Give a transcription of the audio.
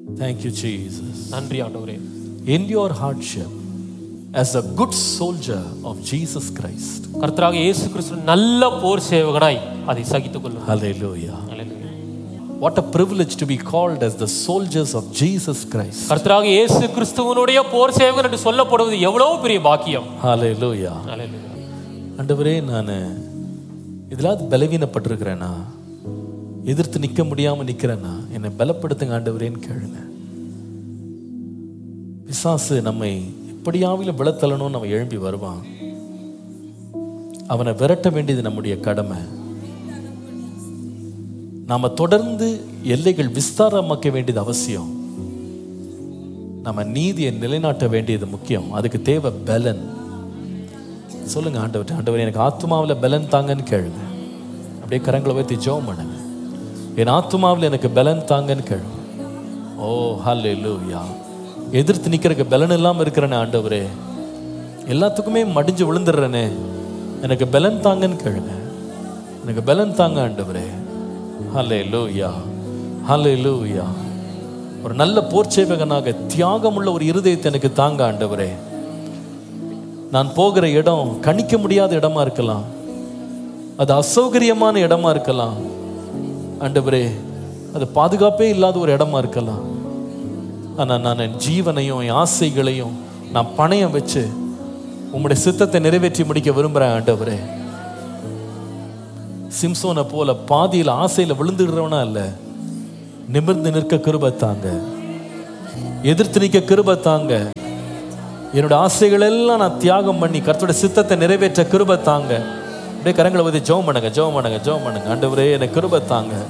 Thank you, Jesus. நன்றி ஆண்டவரே In your hardship, as a good soldier of Jesus Christ. கர்த்தராக இயேசு கிறிஸ்து நல்ல போர் சேவகனாய் அதை சகித்துக் கொள்ளும் Hallelujah. Hallelujah. What a privilege to be called as the soldiers of Jesus Christ. கர்த்தராக இயேசு கிறிஸ்துவனுடைய போர் சேவகன் என்று சொல்லப்படுவது எவ்வளவு பெரிய பாக்கியம் Hallelujah. Hallelujah. ஆண்டவரே நான் இதிலாவது பலவீனப்பட்டிருக்கிறேனா எதிர்த்து நிற்க முடியாம நிக்கிறேனா என்னை பலப்படுத்துங்க ஆண்டவரேன்னு கேளுங்க பிசாசு நம்மை எப்படியாவிலும் விழத்தள்ளணும்னு நம்ம எழும்பி வருவான் அவனை விரட்ட வேண்டியது நம்முடைய கடமை நாம தொடர்ந்து எல்லைகள் விஸ்தாரமாக்க வேண்டியது அவசியம் நம்ம நீதியை நிலைநாட்ட வேண்டியது முக்கியம் அதுக்கு தேவை பலன் சொல்லுங்க ஆண்டவர் ஆண்டவர் எனக்கு ஆத்மாவில் பலன் தாங்கன்னு கேளுங்க அப்படியே கரங்களை உயர்த்தி ஜெபம் பண்ணுங்க என் ஆத்மாவில் எனக்கு பலன் தாங்கன்னு கேளுங்க ஓ ஹல்லேலூயா எதிர்த்து நிக்கிறதுக்கு பலன் இல்லாமல் இருக்கிறேனே ஆண்டவரே எல்லாத்துக்குமே மடிஞ்சு விழுந்துடுறேனே எனக்கு பலன் தாங்கன்னு கேளுங்க எனக்கு பலன் தாங்க ஆண்டவரே ஹல்லேலூயா ஹல்லேலூயா ஒரு நல்ல போர்ச்சேவகனாக தியாகமுள்ள ஒரு இருதயத்தை எனக்கு தாங்க ஆண்டவரே நான் போகிற இடம் கணிக்க முடியாத இடமா இருக்கலாம் அது அசௌகரியமான இடமா இருக்கலாம் ஆண்டவரே அது பாதுகாப்பே இல்லாத ஒரு இடமா இருக்கலாம் ஆனா நான் என் ஜீவனையும் என் ஆசைகளையும் நான் பணையம் வச்சு உம்முடைய சித்தத்தை நிறைவேற்றி முடிக்க விரும்புறேன் ஆண்டவரே சிம்சோனை போல பாதியில் ஆசையில விழுந்துடுறவனா இல்ல நிமிர்ந்து நிற்க கிருபை தாங்க எதிர்த்து நிற்க கிருபை தாங்க என்னோட ஆசைகள் எல்லாம் நான் தியாகம் பண்ணி கர்த்தரோட சித்தத்தை நிறைவேற்ற கிருபை தாங்க அப்படியே கரங்களை வந்து ஜெபம் பண்ணுங்க ஜெபம் பண்ணுங்க ஜெபம் பண்ணுங்க ஆண்டவரே எனக்கு கிருபை தாங்க